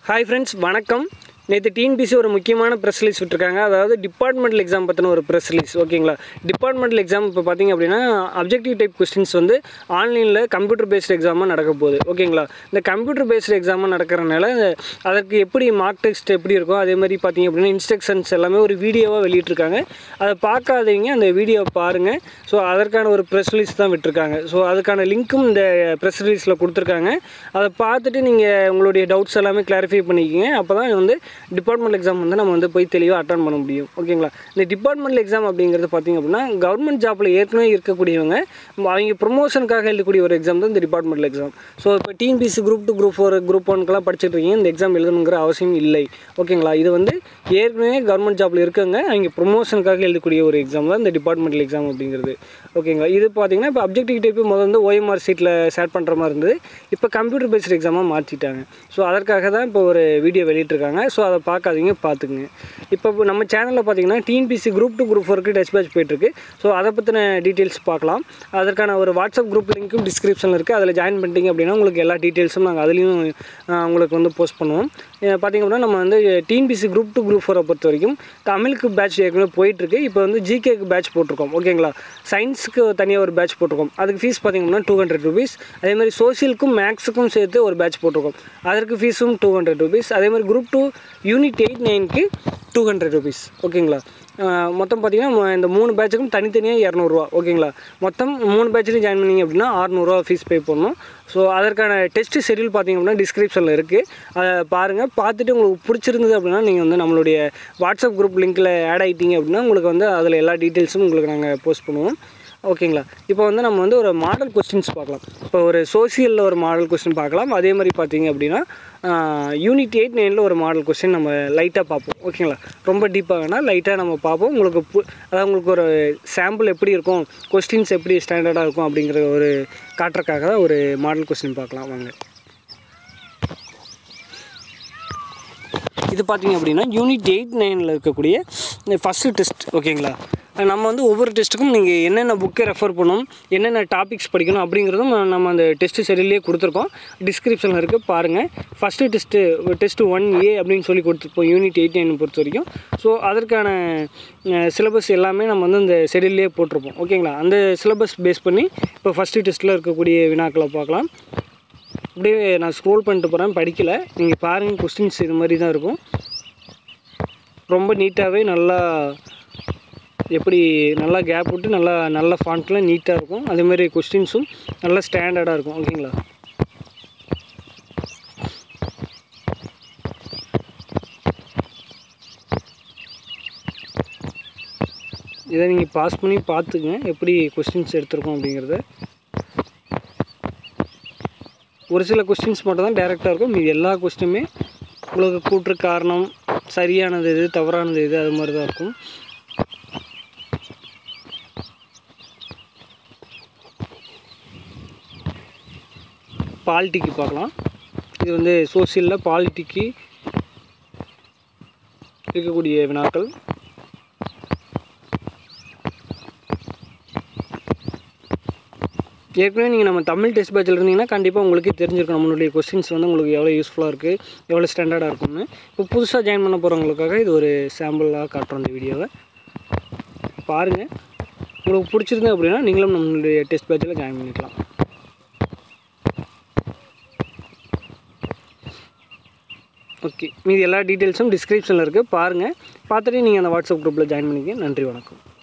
hi friends வணக்கம் நேற்று TNPSC ஒரு முக்கியமான ப்ரெஸ் ரிலீஸ் விட்டுருக்காங்க அதாவது டிபார்ட்மெண்டல் எக்ஸாம் பற்றின ஒரு ப்ரெஸ் ரிலீஸ் ஓகேங்களா டிபார்ட்மெண்டல் எக்ஸாம் இப்போ பார்த்தீங்க அப்படின்னா அப்ஜெக்டிவ் டைப் கொஸ்டின்ஸ் வந்து ஆன்லைனில் கம்ப்யூட்டர் பேஸ்டு எக்ஸாமாக நடக்க போகுது ஓகேங்களா இந்த கம்ப்யூட்டர் பேஸ்டு எக்ஸாமாக நடக்கிறனால அதற்கு எப்படி மார்க் டெஸ்ட் எப்படி இருக்கும் அதே மாதிரி பார்த்தீங்க அப்படின்னா இன்ஸ்ட்ரக்ஷன்ஸ் எல்லாமே ஒரு வீடியோவாக வெளியிட்டிருக்காங்க அதை பார்க்காதவங்க அந்த வீடியோவை பாருங்கள் ஸோ அதற்கான ஒரு ப்ரெஸ் ரிலீஸ் தான் விட்டுருக்காங்க ஸோ அதுக்கான லிங்க்கும் இந்த ப்ரெஸ் ரிலீஸில் கொடுத்துருக்காங்க அதை பார்த்துட்டு நீங்கள் உங்களுடைய டவுட்ஸ் எல்லாமே கிளாரிஃபை பண்ணிக்கோங்க அப்போ தான் வந்து டிபார்ட்மெண்ட் எக்ஸாம் வந்து நம்ம வந்து போய் தெளிவாக அட்டன் பண்ண முடியும் ஓகேங்களா இந்த டிபார்ட்மெண்ட் எக்ஸாம் அப்படிங்கிறது பார்த்தீங்க அப்படின்னா கவர்மெண்ட் ஜாப்பில் ஏற்கனவே இருக்கக்கூடியவங்க அவங்க ப்ரொமோஷனுக்காக எழுதக்கூடிய ஒரு எக்ஸாம் தான் இந்த டிபார்ட்மெண்ட் எக்ஸாம் ஸோ இப்போ TNPSC group two group four group ஒன்க்கெலாம் படிச்சுட்டு இருக்கீங்க இந்த எக்ஸாம் எழுதணுங்கிற அவசியம் இல்லை ஓகேங்களா இது வந்து ஏற்கனவே கவர்மெண்ட் ஜாப்பில் இருக்கவங்க அவங்க ப்ரொமோஷனுக்காக எழுதக்கூடிய ஒரு எக்ஸாம் தான் இந்த டிபார்ட்மெண்டல் எக்ஸாம் அப்படிங்கிறது ஓகேங்களா இது பார்த்தீங்கன்னா இப்போ அப்ஜெக்டிவ் டைப்பு முதல்ல வந்து ஓஎம்ஆர் சீட்டில் ஷேர் பண்ணுற மாதிரி இருந்தது இப்போ கம்ப்யூட்டர் பேஸ்ட் எக்ஸாமாக மாற்றிட்டாங்க ஸோ அதற்காக தான் இப்போ ஒரு வீடியோ வெளியிட்டிருக்காங்க ஸோ அதை பார்க்காதீங்க பார்த்துக்குங்க இப்போ நம்ம சேனலில் பார்த்தீங்கன்னா டிஎன்பிசி குரூப் டூ குரூப் ஃபோருக்கு டச் பேட்ச் போயிட்டுருக்கு ஸோ அதை பற்றின டீட்டெயில்ஸ் பார்க்கலாம் அதற்கான ஒரு வாட்ஸ்அப் குரூப் லிங்க்கும் டிஸ்கிரிப்ஷனில் இருக்குது அதில் ஜாயின் பண்ணிட்டீங்க அப்படின்னா உங்களுக்கு எல்லா டீட்டெயில்ஸும் நாங்கள் அதுலேயும் அஹ், உங்களுக்கு வந்து போஸ்ட் பண்ணுவோம் அஹ், பார்த்தீங்க அப்படின்னா நம்ம வந்து டிஎன்பிசி குரூப் டூ குரூப் ஃபோரை பொறுத்த வரைக்கும் தமிழுக்கு பேட்ச் ஏற்கனவே போயிட்டுருக்கு இப்போ வந்து ஜிகேக்கு பேட்ச் போட்டிருக்கோம் ஓகேங்களா சயின்ஸுக்கு தனியாக ஒரு பேட்ச் போட்டிருக்கோம் அதுக்கு ஃபீஸ் பார்த்தீங்க அப்படின்னா டூ ஹண்ட்ரட் ருபீஸ் அதே மாதிரி சோஷியலுக்கும் மேக்ஸுக்கும் சேர்த்து ஒரு பேட்ச் போட்டிருக்கோம் அதற்கு ஃபீஸும் டூ ஹண்ட்ரட் ருபீஸ் அதே மாதிரி குரூப் டூ யூனிட் எயிட் நைனுக்கு டூ ஹண்ட்ரட் ருபீஸ் ஓகேங்களா அஹ் மொத்தம் பார்த்தீங்கன்னா ம- இந்த மூணு பேட்சுக்கும் தனித்தனியாக இரநூறுவா ஓகேங்களா மொத்தம் மூணு பேட்ச்லையும் ஜாயின் பண்ணீங்க அப்படின்னா அறநூறுவா ஃபீஸ் பே பண்ணணும் ஸோ அதற்கான டெஸ்ட் ஷெட்யூல் பார்த்தீங்க அப்படின்னா டிஸ்கிரிப்ஷனில் இருக்குது அதை பாருங்கள் பார்த்துட்டு உங்களுக்கு பிடிச்சிருந்தது அப்படின்னா நீங்கள் வந்து நம்மளுடைய வாட்ஸ்அப் குரூப் லிங்க்கில் ஆட் ஆகிட்டீங்க அப்படின்னா உங்களுக்கு வந்து அதில் எல்லா டீட்டெயில்ஸும் உங்களுக்கு நாங்கள் போஸ்ட் பண்ணுவோம் ஓகேங்களா இப்போ வந்து நம்ம வந்து ஒரு மாடல் கொஸ்டின்ஸ் பார்க்கலாம் இப்போ ஒரு சோசியலில் ஒரு மாடல் கொஸ்டின் பார்க்கலாம் அதே மாதிரி பார்த்தீங்க அப்படின்னா யூனிட் எயிட் நைனில் ஒரு மாடல் கொஸ்டின் நம்ம லைட்டாக பார்ப்போம் ஓகேங்களா ரொம்ப டீப்பாக வேணால் லைட்டாக நம்ம பார்ப்போம் உங்களுக்கு பு அதாவது உங்களுக்கு ஒரு சாம்பிள் எப்படி இருக்கும் கொஸ்டின்ஸ் எப்படி ஸ்டாண்டர்டாக இருக்கும் அப்படிங்கிற ஒரு காட்டுறக்காக தான் ஒரு மாடல் கொஸ்டின் பார்க்கலாம் வாங்க இது பார்த்தீங்க அப்படின்னா யூனிட் எயிட் நைனில் இருக்கக்கூடிய ஃபஸ்ட்டு டெஸ்ட் ஓகேங்களா நம்ம வந்து ஒவ்வொரு டெஸ்ட்டுக்கும் நீங்கள் என்னென்ன புக்கை ரெஃபர் பண்ணணும் என்னென்ன டாபிக்ஸ் படிக்கணும் அப்படிங்கிறதும் நம்ம அந்த டெஸ்ட்டு ஷெடியூலே கொடுத்துருக்கோம் டிஸ்கிரிப்ஷனில் இருக்குது பாருங்கள் first test test one A அப்படின்னு சொல்லி கொடுத்துருப்போம் யூனிட் எயிட் நைன் பொறுத்த வரைக்கும் ஸோ அதற்கான சிலபஸ் எல்லாமே நம்ம வந்து இந்த ஷெடியூல்லே போட்டிருப்போம் ஓகேங்களா அந்த சிலபஸ் பேஸ் பண்ணி இப்போ ஃபஸ்ட்டு டெஸ்ட்டில் இருக்கக்கூடிய வினாக்களை பார்க்கலாம் அப்படியே நான் ஸ்க்ரோல் பண்ணிட்டு போகிறேன் படிக்கல நீங்கள் பாருங்கள் கொஸ்டின்ஸ் இது மாதிரி தான் இருக்கும் ரொம்ப நீட்டாகவே நல்லா எப்படி நல்லா கேப் விட்டு நல்லா நல்ல ஃபாண்ட்டில் நீட்டாக இருக்கும் அதேமாதிரி கொஸ்டின்ஸும் நல்லா ஸ்டாண்டர்டாக இருக்கும் ஓகேங்களா இதை நீங்கள் பாஸ் பண்ணி பார்த்துங்க எப்படி கொஸ்டின்ஸ் எடுத்திருக்கோம் அப்படிங்கிறத ஒரு சில கொஸ்டின்ஸ் மட்டும் தான் டேரெக்டாக இருக்கும் மீதி எல்லா கொஸ்டினுமே உங்களுக்கு கூற்று காரணம் சரியானது எது தவறானது எது அது மாதிரி தான் இருக்கும் பாலிட்டிக்கு பார்க்கலாம் இது வந்து சோசியலில் பாலிட்டிக்கு இருக்கக்கூடிய வினாக்கள் ஏற்கனவே நீங்கள் நம்ம தமிழ் டெஸ்ட் பேட்சில் இருந்தீங்கன்னா கண்டிப்பாக உங்களுக்கே தெரிஞ்சிருக்கும் நம்மளுடைய கொஸ்டின்ஸ் வந்து உங்களுக்கு எவ்வளோ யூஸ்ஃபுல்லாக இருக்குது எவ்வளோ ஸ்டாண்டர்டாக இருக்கும்னு இப்போ புதுசாக ஜாயின் பண்ண போகிறவங்களுக்காக இது ஒரு சாம்பிளாக காட்டுறோம் இந்த வீடியோவை பாருங்கள் உங்களுக்கு பிடிச்சிருந்து அப்படின்னா நீங்களும் நம்மளுடைய டெஸ்ட் பேட்சில் ஜாயின் பண்ணிக்கலாம் ஓகே மீதி எல்லா டீட்டெயில்ஸும் டிஸ்கிரிப்ஷனில் இருக்குது பாருங்கள் பார்த்துட்டு நீங்கள் அந்த வாட்ஸ்அப் குரூப்பில் ஜாயின் பண்ணிக்க நன்றி வணக்கம்